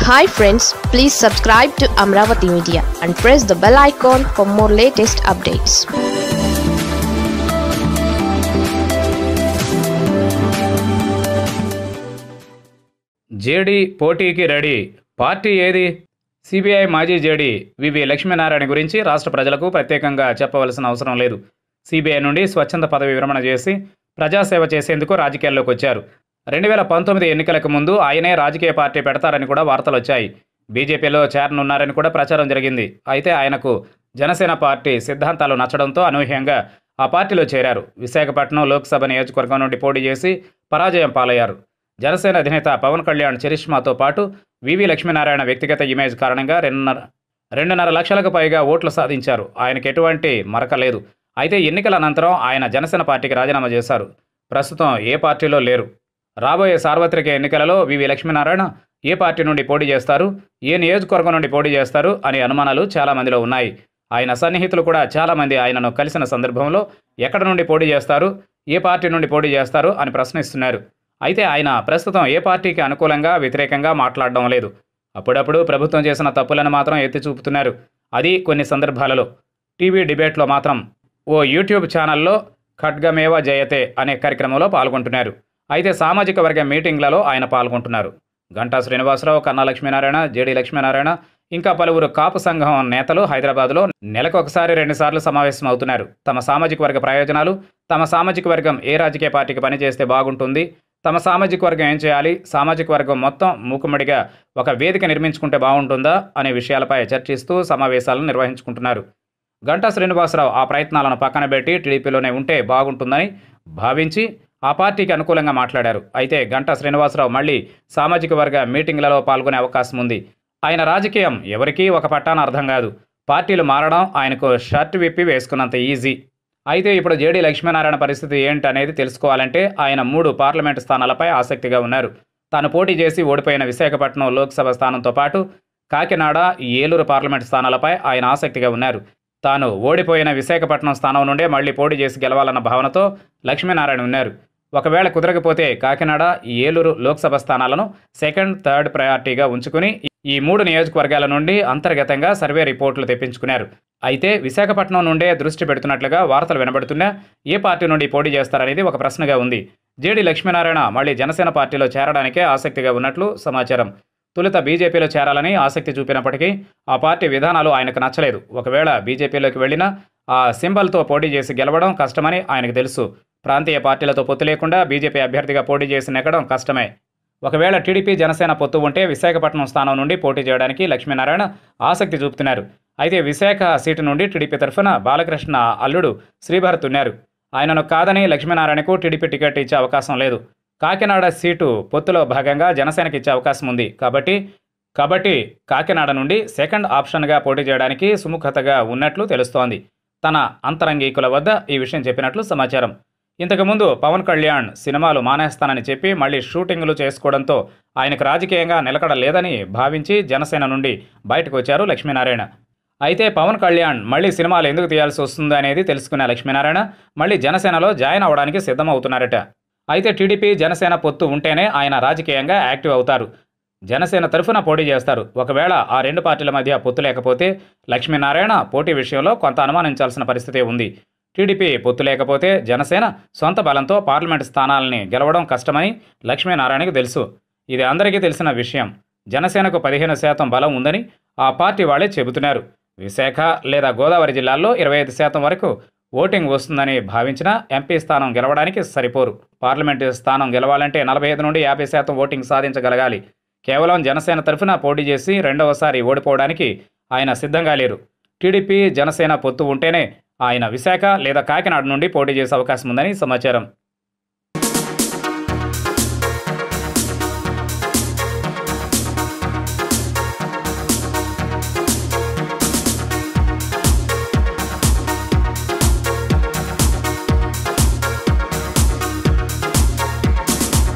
hi friends please subscribe to Amaravati media and press the bell icon for more latest updates JD పోటీకి ready party ఏది CBI మాజీ JD VV Lakshminarayana గురించి రాష్ట్ర ప్రజలకు ప్రత్యేకంగా చెప్పవలసిన అవసరం లేదు సిబిఐ నుండి స్వచ్ఛంద పదవి విరమణ చేసి ప్రజాసేవ చేసేందుకు రాజకీయాల్లోకి వచ్చారు రెండు వేల పంతొమ్మిది ఎన్నికలకు ముందు ఆయనే రాజకీయ పార్టీ పెడతారని కూడా వార్తలు వచ్చాయి బీజేపీలో చేరనున్నారని కూడా ప్రచారం జరిగింది అయితే ఆయనకు జనసేన పార్టీ సిద్ధాంతాలు నచ్చడంతో అనూహ్యంగా ఆ పార్టీలో చేరారు విశాఖపట్నం లోక్సభ నియోజకవర్గం నుండి పోటీ చేసి పరాజయం పాలయ్యారు జనసేన అధినేత పవన్ కళ్యాణ్ చరిష్మాతో పాటు వివి లక్ష్మీనారాయణ వ్యక్తిగత ఇమేజ్ కారణంగా రెండున్నర రెండున్నర లక్షలకు పైగా ఓట్లు సాధించారు ఆయనకు ఎటువంటి మరక లేదు అయితే ఎన్నికల అనంతరం ఆయన జనసేన పార్టీకి రాజీనామా చేశారు ప్రస్తుతం ఏ పార్టీలో లేరు రాబోయే సార్వత్రిక ఎన్నికలలో వివి లక్ష్మీనారాయణ ఏ పార్టీ నుండి పోటీ చేస్తారు ఏ నియోజకవర్గం నుండి పోటీ చేస్తారు అనే అనుమానాలు చాలా మందిలో ఉన్నాయి ఆయన సన్నిహితులు కూడా చాలామంది ఆయనను కలిసిన సందర్భంలో ఎక్కడ నుండి పోటీ చేస్తారు ఏ పార్టీ నుండి పోటీ చేస్తారు అని ప్రశ్నిస్తున్నారు అయితే ఆయన ప్రస్తుతం ఏ పార్టీకి అనుకూలంగా వ్యతిరేకంగా మాట్లాడడం లేదు అప్పుడప్పుడు ప్రభుత్వం చేసిన తప్పులను మాత్రం ఎత్తి చూపుతున్నారు అది కొన్ని సందర్భాలలో టీవీ డిబేట్లో మాత్రం ఓ యూట్యూబ్ ఛానల్లో ఖడ్గమేవ జయతే అనే కార్యక్రమంలో పాల్గొంటున్నారు అయితే సామాజిక వర్గ మీటింగ్లలో ఆయన పాల్గొంటున్నారు గంటా శ్రీనివాసరావు కన్నా లక్ష్మీనారాయణ జేడి లక్ష్మీనారాయణ ఇంకా పలువురు కాపు సంఘం నేతలు హైదరాబాద్లో నెలకు ఒకసారి రెండుసార్లు సమావేశం అవుతున్నారు తమ సామాజిక వర్గ ప్రయోజనాలు తమ సామాజిక వర్గం ఏ రాజకీయ పార్టీకి పనిచేస్తే బాగుంటుంది తమ సామాజిక వర్గం ఏం చేయాలి సామాజిక వర్గం మొత్తం మూకుమ్మడిగా ఒక వేదిక నిర్మించుకుంటే బాగుంటుందా అనే విషయాలపై చర్చిస్తూ సమావేశాలను నిర్వహించుకుంటున్నారు గంటా శ్రీనివాసరావు ఆ ప్రయత్నాలను పక్కన పెట్టి టీడీపీలోనే ఉంటే బాగుంటుందని భావించి ఆ పార్టీకి అనుకూలంగా మాట్లాడారు అయితే గంటా శ్రీనివాసరావు మళ్ళీ సామాజిక వర్గ మీటింగ్లలో పాల్గొనే అవకాశం ఉంది ఆయన రాజకీయం ఎవరికీ ఒక పట్టాన అర్థం కాదు పార్టీలు మారడం ఆయనకు షర్ట్ విప్పి వేసుకున్నంత ఈజీ అయితే ఇప్పుడు జేడీ లక్ష్మీనారాయణ పరిస్థితి ఏంటనేది తెలుసుకోవాలంటే ఆయన మూడు పార్లమెంటు స్థానాలపై ఆసక్తిగా ఉన్నారు తాను పోటీ చేసి ఓడిపోయిన విశాఖపట్నం లోక్సభ స్థానంతో పాటు కాకినాడ ఏలూరు పార్లమెంటు స్థానాలపై ఆయన ఆసక్తిగా ఉన్నారు తాను ఓడిపోయిన విశాఖపట్నం స్థానం నుండే మళ్లీ పోటీ చేసి గెలవాలన్న భావనతో లక్ష్మీనారాయణ ఉన్నారు ఒకవేళ కుదరకపోతే కాకినాడ ఏలూరు లోక్సభ స్థానాలను సెకండ్ థర్డ్ ప్రయారిటీగా ఉంచుకుని ఈ మూడు నియోజకవర్గాల నుండి అంతర్గతంగా సర్వే రిపోర్టులు తెప్పించుకున్నారు అయితే విశాఖపట్నం నుండే దృష్టి పెడుతున్నట్లుగా వార్తలు వినబడుతున్నా ఏ పార్టీ నుండి పోటీ చేస్తారనేది ఒక ప్రశ్నగా ఉంది జేడి లక్ష్మీనారాయణ మళ్ళీ జనసేన పార్టీలో చేరడానికే ఆసక్తిగా ఉన్నట్లు సమాచారం తొలుత బీజేపీలో చేరాలని ఆసక్తి చూపినప్పటికీ ఆ పార్టీ విధానాలు ఆయనకు నచ్చలేదు ఒకవేళ బీజేపీలోకి వెళ్ళినా ఆ సింబల్తో పోటీ చేసి గెలవడం కష్టమని ఆయనకు తెలుసు ప్రాంతీయ పార్టీలతో పొత్తు లేకుండా బీజేపీ అభ్యర్థిగా పోటీ చేసి నెగ్గడం కష్టమే ఒకవేళ టీడీపీ జనసేన పొత్తు ఉంటే విశాఖపట్నం స్థానం నుండి పోటీ చేయడానికి లక్ష్మీనారాయణ ఆసక్తి చూపుతున్నారు అయితే విశాఖ సీటు నుండి టీడీపీ తరఫున బాలకృష్ణ అల్లుడు శ్రీభరత్ ఉన్నారు ఆయనను కాదని లక్ష్మీనారాయణకు టీడీపీ టికెట్ ఇచ్చే అవకాశం లేదు కాకినాడ సీటు పొత్తులో భాగంగా జనసేనకి ఇచ్చే అవకాశం ఉంది కాబట్టి కాబట్టి కాకినాడ నుండి సెకండ్ ఆప్షన్గా పోటీ చేయడానికి సుముఖతగా ఉన్నట్లు తెలుస్తోంది తన అంతరంగికుల వద్ద ఈ విషయం చెప్పినట్లు సమాచారం ఇంతకుముందు పవన్ కళ్యాణ్ సినిమాలు మానేస్తానని చెప్పి మళ్ళీ షూటింగ్లు చేసుకోవడంతో ఆయనకు రాజకీయంగా నిలకడ లేదని భావించి జనసేన నుండి బయటకు వచ్చారు లక్ష్మీనారాయణ అయితే పవన్ కళ్యాణ్ మళ్ళీ సినిమాలు ఎందుకు తీయాల్సి వస్తుంది అనేది తెలుసుకున్న లక్ష్మీనారాయణ మళ్ళీ జనసేనలో జాయిన్ అవ్వడానికి సిద్ధమవుతున్నారట అయితే టీడీపీ జనసేన పొత్తు ఉంటేనే ఆయన రాజకీయంగా యాక్టివ్ అవుతారు జనసేన తరఫున పోటీ చేస్తారు ఒకవేళ ఆ రెండు పార్టీల మధ్య పొత్తు లేకపోతే లక్ష్మీనారాయణ పోటీ విషయంలో కొంత అనుమానించాల్సిన పరిస్థితి ఉంది టీడీపీ పొత్తు లేకపోతే జనసేన సొంత బలంతో పార్లమెంటు స్థానాలని గెలవడం కష్టమని లక్ష్మీనారాయణకు తెలుసు ఇది అందరికీ తెలిసిన విషయం జనసేనకు పదిహేను శాతం బలం ఉందని ఆ పార్టీ వాళ్ళే చెబుతున్నారు విశాఖ లేదా గోదావరి జిల్లాల్లో ఇరవై ఐదు శాతం వరకు ఓటింగ్ వస్తుందని భావించిన ఎంపీ స్థానం గెలవడానికి సరిపోరు పార్లమెంటు స్థానం గెలవాలంటే నలభై ఐదు నుండి యాభై శాతం ఓటింగ్ సాధించగలగాలి కేవలం జనసేన తరఫున పోటీ చేసి రెండవసారి ఓడిపోవడానికి ఆయన సిద్ధంగా లేరు టీడీపీ జనసేన పొత్తు ఉంటేనే ఆయన విశాఖ లేదా కాకినాడ నుండి పోటీ చేసే అవకాశం ఉందని సమాచారం